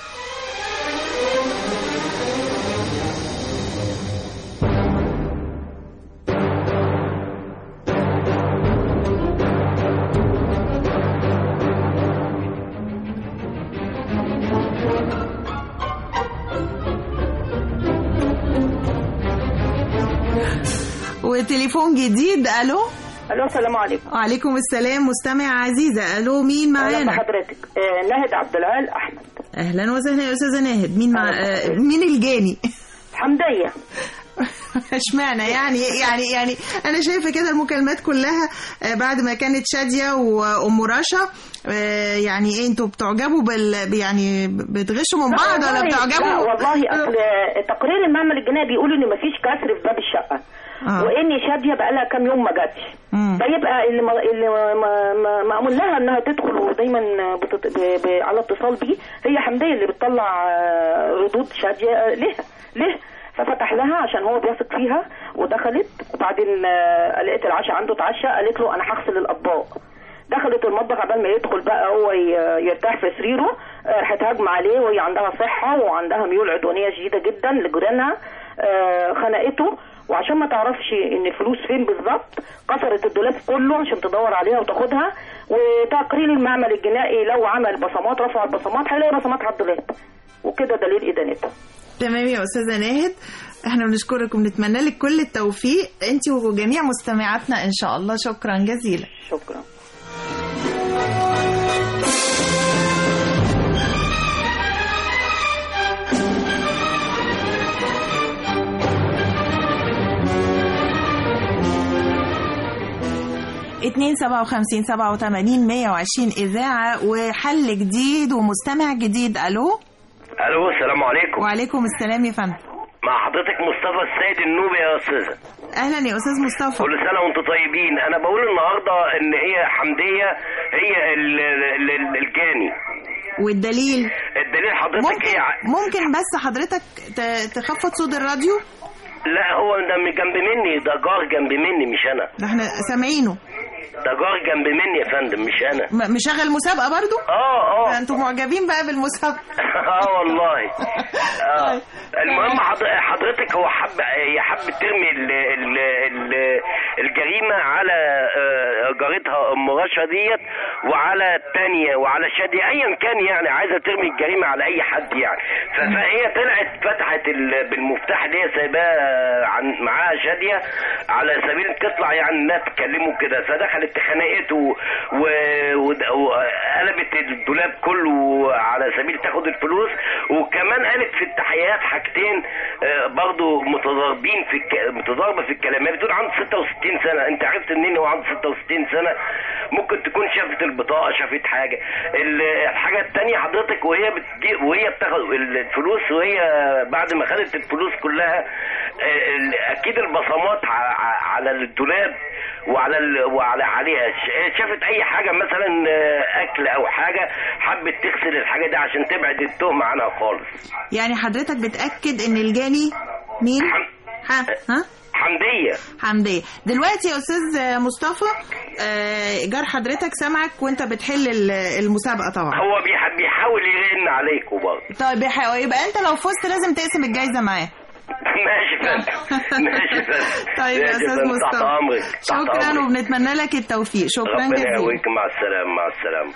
وتليفون جديد الو الو السلام عليكم وعليكم السلام مستمع عزيزه الو مين اهلا معانا بحضرتك آه ناهد عبد العال احمد اهلا وسهلا يا استاذه ناهد مين مع آه مين الجاني حمديه اشمعنى يعني يعني يعني انا شايفه كده المكالمات كلها آه، بعد ما كانت شاديه وام رشا آه، يعني ايه انتوا بتعجبوا بال يعني بتغشوا من بعض لا ولا والله- بتعجبوا لا والله اصل تقرير المعمل الجنائي بيقول ان مفيش كسر في باب الشقه آه. وان شاديه بقى لها كام يوم ما جاتش فيبقى اللي ما اللي ما- ما- ما- مأمون لها انها تدخل ودايما بتط... ب... ب... على اتصال بيه هي حمديه اللي بتطلع آه، ردود شاديه آه، ليه ليه ففتح لها عشان هو بيثق فيها ودخلت وبعدين آه، لقيت العشاء عنده اتعشى قالت له انا هغسل الاطباق دخلت المطبخ قبل ما يدخل بقى هو ي- يرتاح في سريره آه، راحت هاجمه عليه وهي عندها صحه وعندها ميول عدوانيه شديده جدا لجيرانها آه، خنقته وعشان ما تعرفش ان الفلوس فين بالظبط كسرت الدولاب كله عشان تدور عليها وتاخدها وتقرير المعمل الجنائي لو عمل بصمات رفع البصمات هيلاقي بصمات على الدولاب وكده دليل ادانتها تمام يا استاذه ناهد احنا بنشكرك وبنتمنى لك كل التوفيق انت وجميع مستمعاتنا ان شاء الله شكرا جزيلا شكرا اتنين سبعة وخمسين سبعة وتمانين مية وعشرين إذاعة وحل جديد ومستمع جديد ألو الو السلام عليكم وعليكم السلام يا فندم مع حضرتك مصطفى السيد النوبي يا استاذه اهلا يا استاذ مصطفى كل سنه وانتم طيبين انا بقول النهارده ان هي حمديه هي ال- ال- ال- الجاني والدليل الدليل حضرتك ممكن هي ع- ممكن بس حضرتك ت- تخفض صوت الراديو لا هو ده من جنب مني ده جار جنب مني مش انا ده احنا سامعينه ده جار جنب مني يا فندم مش انا م- مشغل مسابقه برضو اه اه ده انتوا معجبين بقى بالمسابقه اه والله اه المهم حض- حضرتك هو حب هي حبت ترمي ال ال ال الجريمه على آه، جارتها ام رشا ديت وعلى الثانيه وعلى شاديه ايا كان يعني عايزه ترمي الجريمه على اي حد يعني ف- فهي طلعت فتحت ال- بالمفتاح اللي هي سايباه عن معاها شاديه على سبيل تطلع يعني انها تكلمه كده فدخلت خنقته و- ود- وقلبت الدولاب كله على سبيل تاخد الفلوس وكمان قالت في التحيات حاجتين آه، برضو متضاربين في الك... متضاربه في الكلام هي بتقول عنده 66 سنه انت عرفت منين هو عنده 66 سنه ممكن تكون شافت البطاقه شافت حاجه ال- الحاجه الثانيه حضرتك وهي بتجي وهي بتاخد الفلوس وهي بعد ما خدت الفلوس كلها آه، ال- اكيد البصمات ع- ع- على الدولاب وعلى ال... وعلى عليها ش- شافت اي حاجه مثلا آه، اكل او حاجه حبت تغسل الحاجه دي عشان تبعد التهمه عنها خالص يعني حضرتك بتاكد ان الجاني مين ها ها حمديه حمدية دلوقتي يا استاذ مصطفى آه، جار حضرتك سامعك وانت بتحل ال- المسابقه طبعا هو بيح- بيحاول يرن عليكم برضه طيب يح- يبقى انت لو فزت لازم تقسم الجايزه معاه ماشي فندم ماشي فندم طيب يا ماشي استاذ فندم، تحت مصطفى امرك تحت شكرا أمرك. وبنتمنى لك التوفيق شكرا ربنا جزيلا يقويك مع السلامه مع السلامه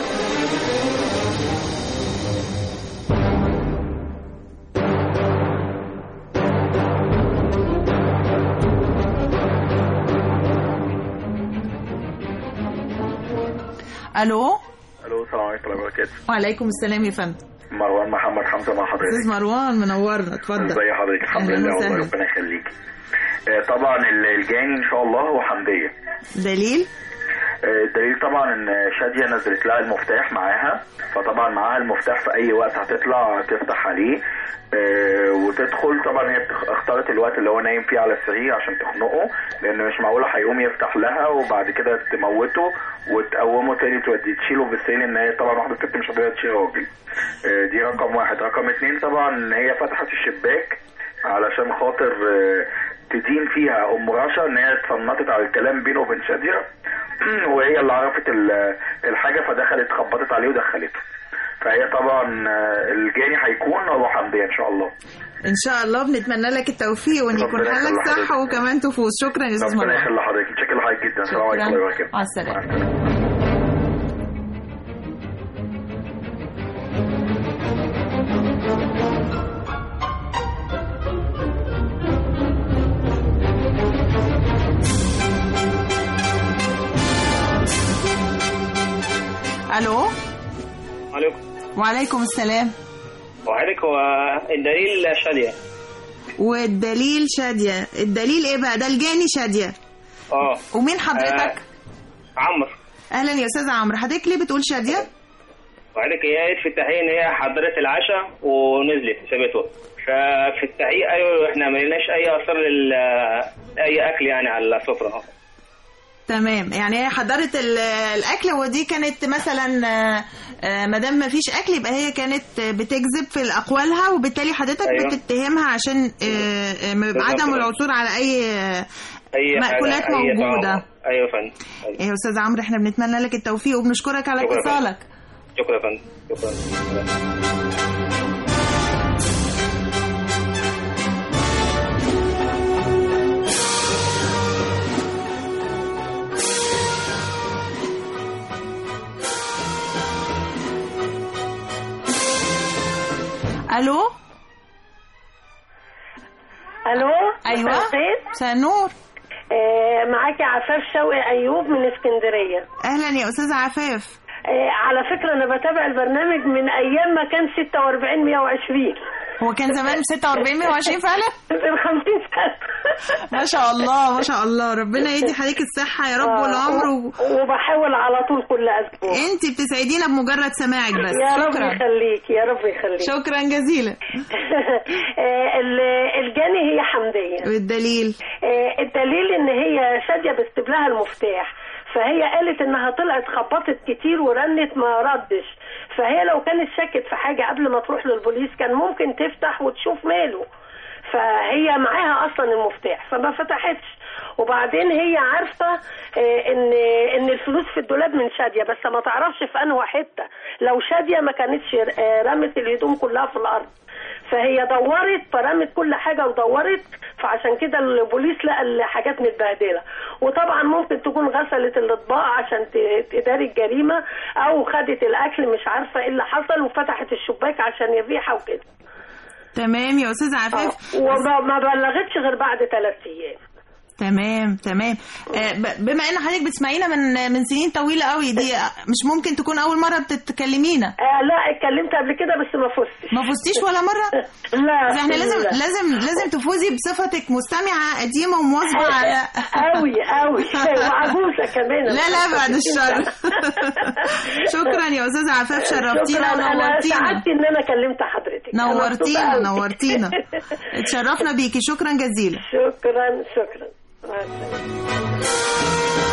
الو الو السلام عليكم ورحمه الله وبركاته وعليكم السلام يا فندم مروان محمد حمزه مع حضرتك استاذ مروان منورنا اتفضل ازي حضرتك الحمد أهلاً لله وسهلاً. والله ربنا يخليك آه، طبعا ال- الجاني ان شاء الله هو حمديه دليل آه، الدليل طبعا ان شاديه نزلت لها المفتاح معاها فطبعا معاها المفتاح في اي وقت هتطلع تفتح عليه آه، وتدخل طبعا هي بتخ- اختارت الوقت اللي هو نايم فيه على السرير عشان تخنقه لان مش معقوله هيقوم يفتح لها وبعد كده تموته وتقومه تاني تودي تشيله بالسيل ان هي طبعا واحده ست مش هتقدر تشيل راجل آه، دي رقم واحد رقم اتنين طبعا ان هي فتحت الشباك علشان خاطر آه، تدين فيها ام رشا ان هي اتصنتت على الكلام بينه وبين شاديه وهي اللي عرفت ال- الحاجه فدخلت خبطت عليه ودخلته فهي طبعا آه، الجاني هيكون هو حمديه ان شاء الله ان شاء الله بنتمنى لك التوفيق وان يكون ربنا حالك يخلي صح حضرتك. وكمان تفوز شكرا يا استاذ ربنا مروان يخلي حضرتك متشكر لحضرتك جدا السلام عليكم ورحمه الله وبركاته مع السلامه الو عليكم وعليكم السلام وعليك هو الدليل شادية والدليل شادية الدليل ايه بقى ده الجاني شادية اه ومين حضرتك آه، عمرو اهلا يا استاذ عمرو حضرتك ليه بتقول شادية وعليك هي قالت في التحقيق ان هي حضرت العشاء ونزلت سابته ففي التحقيق ايوه احنا ما لقيناش اي اثار لل اي اكل يعني على السفره تمام يعني هي حضرت ال- الاكل ودي كانت مثلا آه، آه، ما دام ما فيش اكل يبقى هي كانت آه، بتكذب في اقوالها وبالتالي حضرتك أيوة. بتتهمها عشان آه، آه، بالظبط عدم كده. العثور على اي آه، اي حاجة- مأكولات أي موجودة طعام. ايوه يا فندم أيوة. يا استاذ عمرو احنا بنتمنى لك التوفيق وبنشكرك على شكرا يا فندم. اتصالك شكرا يا فندم شكرا الو الو ايوه مساء الخير مساء النور آه معاكي عفاف شوقي ايوب من اسكندريه اهلا يا استاذ عفاف آه على فكره انا بتابع البرنامج من ايام ما كان 46 120 هو كان زمان 46 120 فعلا من 50 سنه ما شاء الله ما شاء الله ربنا يدي حضرتك الصحة يا رب آه، والعمر و... وبحاول على طول كل اسبوع انت بتسعدينا بمجرد سماعك بس يا رب شكرا يخليك يا رب يخليك شكرا جزيلا آه، ال- يا حمديه والدليل آه، الدليل ان هي شاديه بتسيب لها المفتاح فهي قالت انها طلعت خبطت كتير ورنت ما ردش فهي لو كانت شكت في حاجه قبل ما تروح للبوليس كان ممكن تفتح وتشوف ماله فهي معاها اصلا المفتاح فما فتحتش وبعدين هي عارفه آه، ان ان الفلوس في الدولاب من شاديه بس ما تعرفش في انهي حته لو شاديه ما كانتش آه، رمت الهدوم كلها في الارض فهي دورت فرمت كل حاجه ودورت فعشان كده البوليس لقى الحاجات متبهدله وطبعا ممكن تكون غسلت الاطباق عشان ت- تداري الجريمه او خدت الاكل مش عارفه ايه اللي حصل وفتحت الشباك عشان الريحه وكده تمام يا استاذ عفاف وما ما بلغتش غير بعد ثلاث ايام تمام تمام آه، ب- بما ان حضرتك بتسمعينا من من سنين طويله قوي دي آه، مش ممكن تكون اول مره بتتكلمينا آه لا اتكلمت قبل كده بس ما فزتش ما فزتيش ولا مره لا بس احنا لازم لا. لازم لازم تفوزي بصفتك مستمعه قديمه ومواظبه على قوي قوي وعجوزه كمان لا لا بعد الشر شكرا يا استاذ عفاف شرفتينا شكرا انا ونورتينا سعدت ان انا كلمت حضرتك أنا مبسوطة نورتينا قوي. نورتينا اتشرفنا بيكي شكرا جزيلا شكرا شكرا مع السلامة.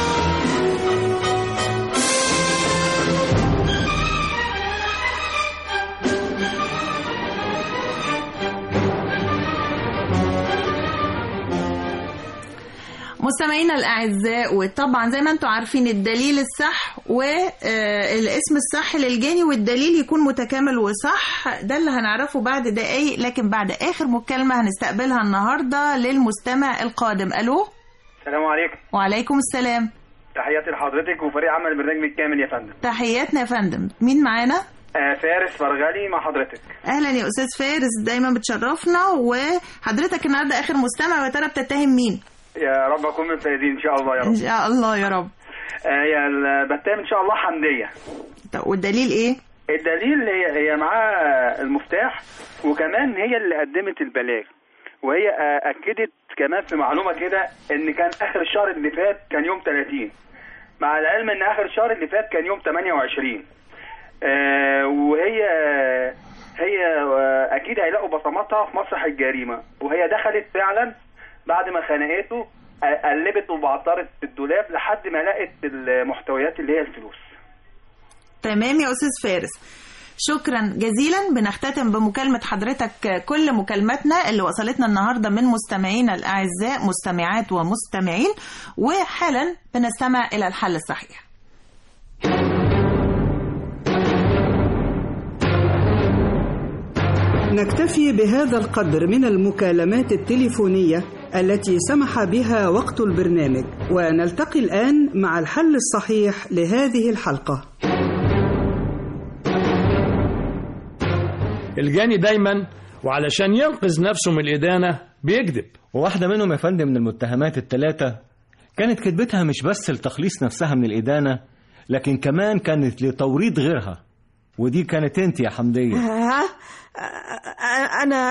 مستمعينا الاعزاء وطبعا زي ما انتم عارفين الدليل الصح والاسم الصح للجاني والدليل يكون متكامل وصح ده اللي هنعرفه بعد دقايق لكن بعد اخر مكالمه هنستقبلها النهارده للمستمع القادم الو السلام عليكم وعليكم السلام تحياتي لحضرتك وفريق عمل البرنامج بالكامل يا فندم تحياتنا يا فندم مين معانا آه فارس فرغلي مع حضرتك اهلا يا استاذ فارس دايما بتشرفنا وحضرتك النهارده اخر مستمع ويا ترى بتتهم مين يا رب اكون من الفائزين ان شاء الله يا رب ان شاء الله يا رب آه يا ال- بتهم ان شاء الله حمديه طب والدليل ايه الدليل هي هي معاها المفتاح وكمان هي اللي قدمت البلاغ وهي آه، اكدت كمان في معلومه كده ان كان اخر الشهر اللي فات كان يوم 30 مع العلم ان اخر الشهر اللي فات كان يوم 28 آه، وهي هي آه، اكيد هيلاقوا بصماتها في مسرح الجريمه وهي دخلت فعلا بعد ما خنقته آه، قلبت وبعترت في الدولاب لحد ما لقت المحتويات اللي هي الفلوس تمام يا استاذ فارس شكرا جزيلا بنختتم بمكالمة حضرتك كل مكالماتنا اللي وصلتنا النهاردة من مستمعينا الأعزاء مستمعات ومستمعين وحالا بنستمع إلى الحل الصحيح نكتفي بهذا القدر من المكالمات التليفونية التي سمح بها وقت البرنامج ونلتقي الآن مع الحل الصحيح لهذه الحلقة الجاني دايما وعلشان ينقذ نفسه من الإدانة بيكذب وواحدة منهم يا فندم من المتهمات الثلاثة كانت كذبتها مش بس لتخليص نفسها من الإدانة لكن كمان كانت لتوريط غيرها ودي كانت انت يا حمدية ها انا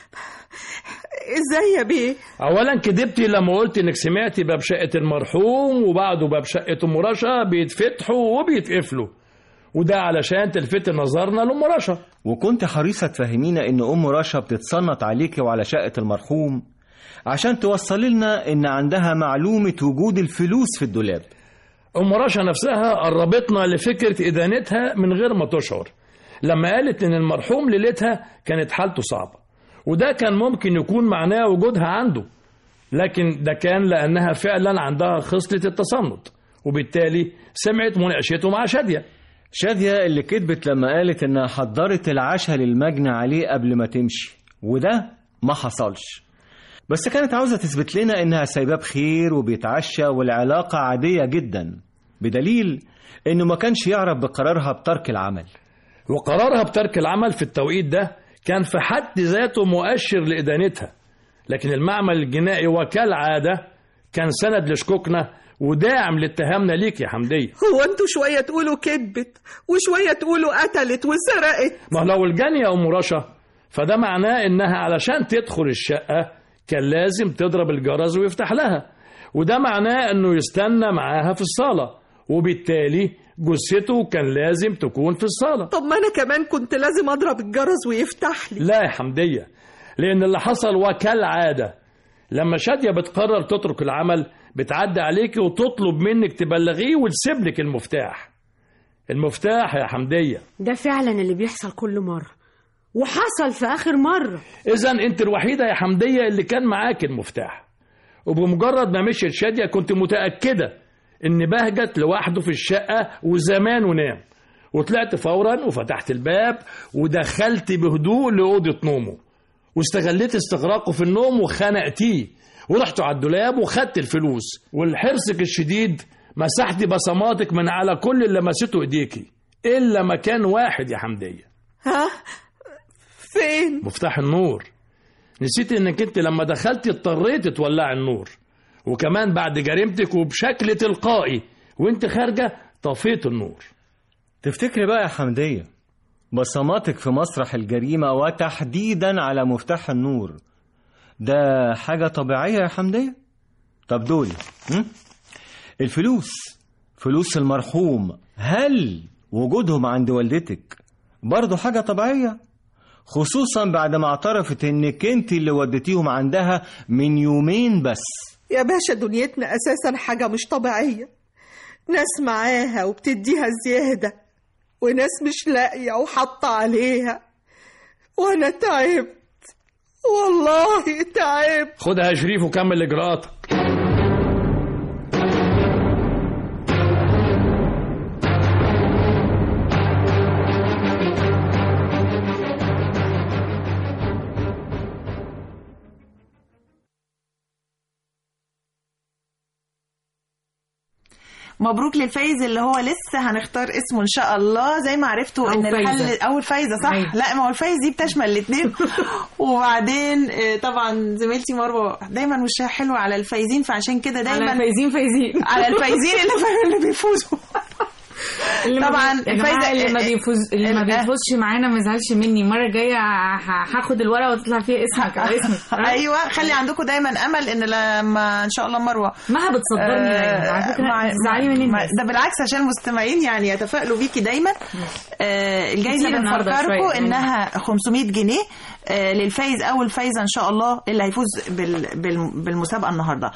ازاي يا بيه اولا كدبتي لما قلت انك سمعتي باب شقه المرحوم وبعده باب شقه ام رشا بيتفتحوا وبيتقفلوا وده علشان تلفت نظرنا لام رشا وكنت حريصة تفهمينا ان ام رشا بتتصنت عليكي وعلى شقة المرحوم عشان توصلي لنا ان عندها معلومة وجود الفلوس في الدولاب ام رشا نفسها قربتنا لفكره ادانتها من غير ما تشعر لما قالت ان المرحوم ليلتها كانت حالته صعبه وده كان ممكن يكون معناه وجودها عنده لكن ده كان لانها فعلا عندها خصله التصنت وبالتالي سمعت مناقشته مع شاديه شادية اللي كذبت لما قالت انها حضرت العشاء للمجني عليه قبل ما تمشي وده ما حصلش بس كانت عاوزة تثبت لنا انها سايباه بخير وبيتعشى والعلاقة عادية جدا بدليل انه ما كانش يعرف بقرارها بترك العمل وقرارها بترك العمل في التوقيت ده كان في حد ذاته مؤشر لإدانتها لكن المعمل الجنائي وكالعادة كان سند لشكوكنا وداعم لاتهامنا ليك يا حمدية هو انتوا شوية تقولوا كذبت وشوية تقولوا قتلت وسرقت ما لو الجانية أم رشا فده معناه إنها علشان تدخل الشقة كان لازم تضرب الجرس ويفتح لها وده معناه إنه يستنى معاها في الصالة وبالتالي جثته كان لازم تكون في الصالة طب ما انا كمان كنت لازم اضرب الجرس ويفتح لي لا يا حمدية لأن اللي حصل وكالعادة لما شادية بتقرر تترك العمل بتعدي عليك وتطلب منك تبلغيه وتسيب لك المفتاح المفتاح يا حمدية ده فعلا اللي بيحصل كل مرة وحصل في آخر مرة إذا أنت الوحيدة يا حمدية اللي كان معاك المفتاح وبمجرد ما مشيت شادية كنت متأكدة إن بهجت لوحده في الشقة وزمان ونام وطلعت فورا وفتحت الباب ودخلت بهدوء لأوضة نومه واستغليت استغراقه في النوم وخنقتيه ورحت على الدولاب وخدت الفلوس ولحرصك الشديد مسحت بصماتك من على كل اللي لمسته ايديكي الا مكان واحد يا حمديه ها فين مفتاح النور نسيت انك انت لما دخلت اضطريت تولع النور وكمان بعد جريمتك وبشكل تلقائي وانت خارجه طفيت النور تفتكري بقى يا حمدية بصماتك في مسرح الجريمة وتحديدا على مفتاح النور ده حاجة طبيعية يا حمدية طب دول م? الفلوس فلوس المرحوم هل وجودهم عند والدتك برضه حاجة طبيعية خصوصا بعد ما اعترفت انك انت اللي وديتيهم عندها من يومين بس يا باشا دنيتنا أساسا حاجة مش طبيعية ناس معاها وبتديها زيادة وناس مش لاقية وحاطة عليها وأنا تعبت والله تعبت خدها يا شريف وكمل اجراءاتك مبروك للفايز اللي هو لسه هنختار اسمه ان شاء الله زي ما عرفتوا أو ان الحل فايزة. اول فايزه صح أيوة. لا ما هو الفايز دي بتشمل الاثنين وبعدين آه، طبعا زميلتي مروه دايما وشها حلو على الفايزين فعشان كده دايما على فايزين فايزين على الفايزين اللي اللي بيفوزوا اللي طبعا ما بي... الفايزة اللي ما بيفوز اللي ما ال- بيفوزش معانا ما يزعلش مني المره الجايه ه- هاخد الورقه وتطلع فيها اسمك او اسمك ايوه خلي عندكم دايما امل ان لما ان شاء الله مروه ما بتصدرني دايما. على فكرة مع- تزعلي مني مع- الناس. ده بالعكس عشان المستمعين يعني يتفائلوا بيكي دايما آه الجايزه كتير النهاردة بنفكركم شوية. انها 500 جنيه آه للفايز او الفايزه ان شاء الله اللي هيفوز بال بال بالمسابقه النهارده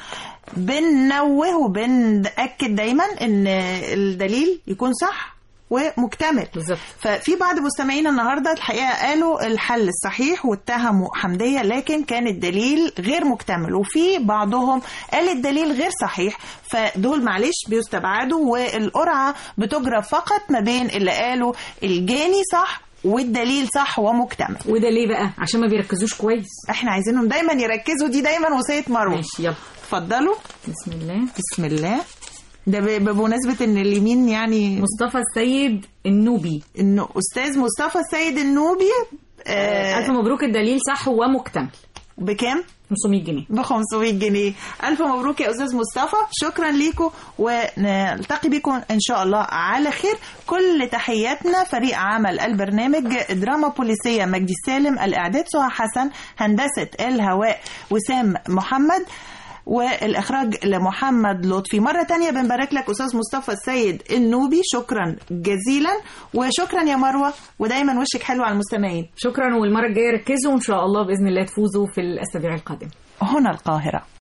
بننوه وبنأكد دايما ان الدليل يكون صح ومكتمل بالظبط ففي بعض مستمعينا النهارده الحقيقه قالوا الحل الصحيح واتهموا حمديه لكن كان الدليل غير مكتمل وفي بعضهم قال الدليل غير صحيح فدول معلش بيستبعدوا والقرعه بتجرى فقط ما بين اللي قالوا الجاني صح والدليل صح ومكتمل وده ليه بقى عشان ما بيركزوش كويس احنا عايزينهم دايما يركزوا دي دايما وصيه مروه ماشي يلا اتفضلوا بسم الله بسم الله ده ب- بمناسبة ان اليمين يعني مصطفى السيد النوبي انه استاذ مصطفى السيد النوبي آه، الف مبروك الدليل صح ومكتمل بكام 500 جنيه ب 500 جنيه الف مبروك يا استاذ مصطفى شكرا ليكم ونلتقي بكم ان شاء الله على خير كل تحياتنا فريق عمل البرنامج دراما بوليسيه مجدي سالم الاعداد سهى حسن هندسه الهواء وسام محمد والإخراج لمحمد لطفي مرة تانية بنبارك لك أستاذ مصطفى السيد النوبي شكرا جزيلا وشكرا يا مروة ودايما وشك حلو على المستمعين شكرا والمره الجايه ركزوا وان شاء الله باذن الله تفوزوا في الاسابيع القادمه هنا القاهرة